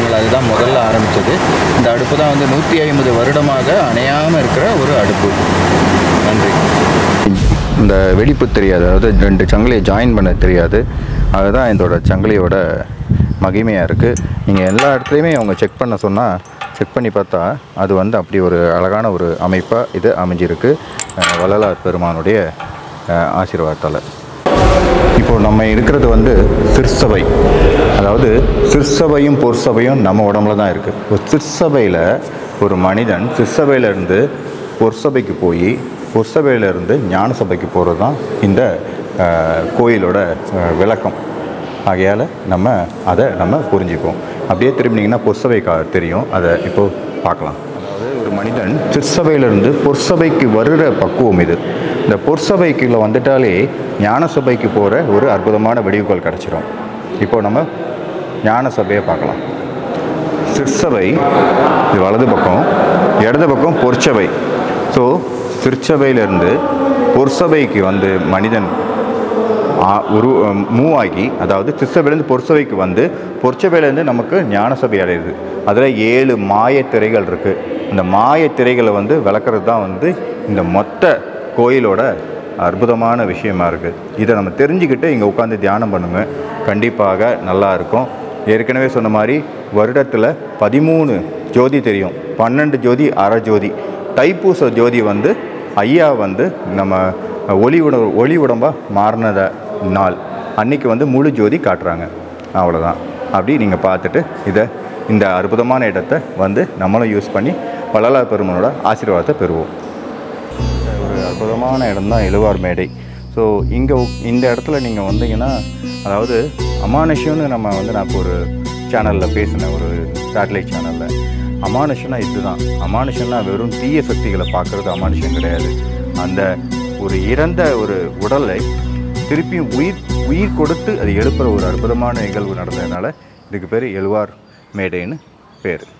கிராமங்களில் அதுதான் முதல்ல ஆரம்பித்தது இந்த அடுப்பு தான் வந்து நூற்றி ஐம்பது வருடமாக அணையாமல் இருக்கிற ஒரு அடுப்பு நன்றி இந்த வெடிப்பு தெரியாது அதாவது ரெண்டு சங்கிலியை ஜாயின் பண்ண தெரியாது அதுதான் இதோட சங்கிலியோட மகிமையாக இருக்குது நீங்கள் எல்லா இடத்துலையுமே அவங்க செக் பண்ண சொன்னால் செக் பண்ணி பார்த்தா அது வந்து அப்படி ஒரு அழகான ஒரு அமைப்பாக இது அமைஞ்சிருக்கு அஹ் வள்ளலார் பெருமானுடைய அஹ் ஆசீர்வாதத்தால் இப்போ நம்ம இருக்கிறது வந்து சிற்சபை அதாவது சிற்சபையும் பொற்சபையும் நம்ம உடம்புல தான் இருக்குது ஒரு சிற்சபையில் ஒரு மனிதன் சிற்சபையிலேருந்து பொற்சபைக்கு போய் பொற்சபையிலேருந்து ஞான சபைக்கு போகிறது தான் இந்த அஹ், கோயிலோட அஹ், விளக்கம் ஆகையால் நம்ம அதை நம்ம புரிஞ்சுப்போம் அப்படியே திரும்பினீங்கன்னா பொற்சபை கா தெரியும் அதை இப்போது பார்க்கலாம் அதாவது ஒரு மனிதன் சிற்சபையிலிருந்து பொற்சபைக்கு வருகிற பக்குவம் இது இந்த பொற்சபைக்குள்ள வந்துட்டாலே ஞான சபைக்கு போகிற ஒரு அற்புதமான வெடிவுகள் கிடச்சிரும் இப்போ நம்ம ஞான சபையை பார்க்கலாம் சிற்சபை இது வலது பக்கம் இடது பக்கம் பொற்சபை ஸோ சிற்சபையிலேருந்து பொற்சபைக்கு வந்து மனிதன் ஆ- உரு மூவ் ஆகி அதாவது சிற்சபையிலேருந்து பொற்சபைக்கு வந்து பொற்சபையிலேருந்து நமக்கு ஞானசபை அடையுது அதில் ஏழு மாயத் திரைகள் இருக்குது இந்த மாயத் திரைகளை வந்து விளக்குறது தான் வந்து இந்த மொத்த கோயிலோட அற்புதமான விஷயமா இருக்குது இதை நம்ம தெரிஞ்சுக்கிட்டு இங்கே உட்காந்து தியானம் பண்ணுங்க கண்டிப்பாக நல்லா இருக்கும் ஏற்கனவே சொன்ன மாதிரி வருடத்தில் பதிமூணு ஜோதி தெரியும் பன்னெண்டு ஜோதி அரை ஜோதி தைப்பூச ஜோதி வந்து ஐயா வந்து நம்ம ஒளி உட ஒளி உடம்பாக மாறினத நாள் அன்னைக்கு வந்து முழு ஜோதி காட்டுறாங்க அவ்வளோதான் அப்படி நீங்கள் பார்த்துட்டு இதை இந்த அற்புதமான இடத்தை வந்து நம்மளும் யூஸ் பண்ணி வள்ளலார் பெருமனோட ஆசீர்வாதத்தை பெறுவோம் ஒரு அற்புதமான இடம் தான் எழுவார் மேடை ஸோ இங்கே இந்த இடத்துல நீங்கள் வந்தீங்கன்னா அதாவது அமானுஷ்யம்னு நம்ம வந்து நான் இப்போ ஒரு சேனலில் பேசினேன் ஒரு சேட்டலைட் சேனலில் அமானுஷம்னா இதுதான் அமானுஷம்னா வெறும் தீய சக்திகளை பார்க்குறது அமானுஷம் கிடையாது அந்த ஒரு இறந்த ஒரு உடலை திருப்பியும் உயிர் உயிர் கொடுத்து அது எழுப்புற ஒரு அற்புதமான நிகழ்வு நடந்ததுனால இதுக்கு பேர் எழுவார் மேடைன்னு பேர்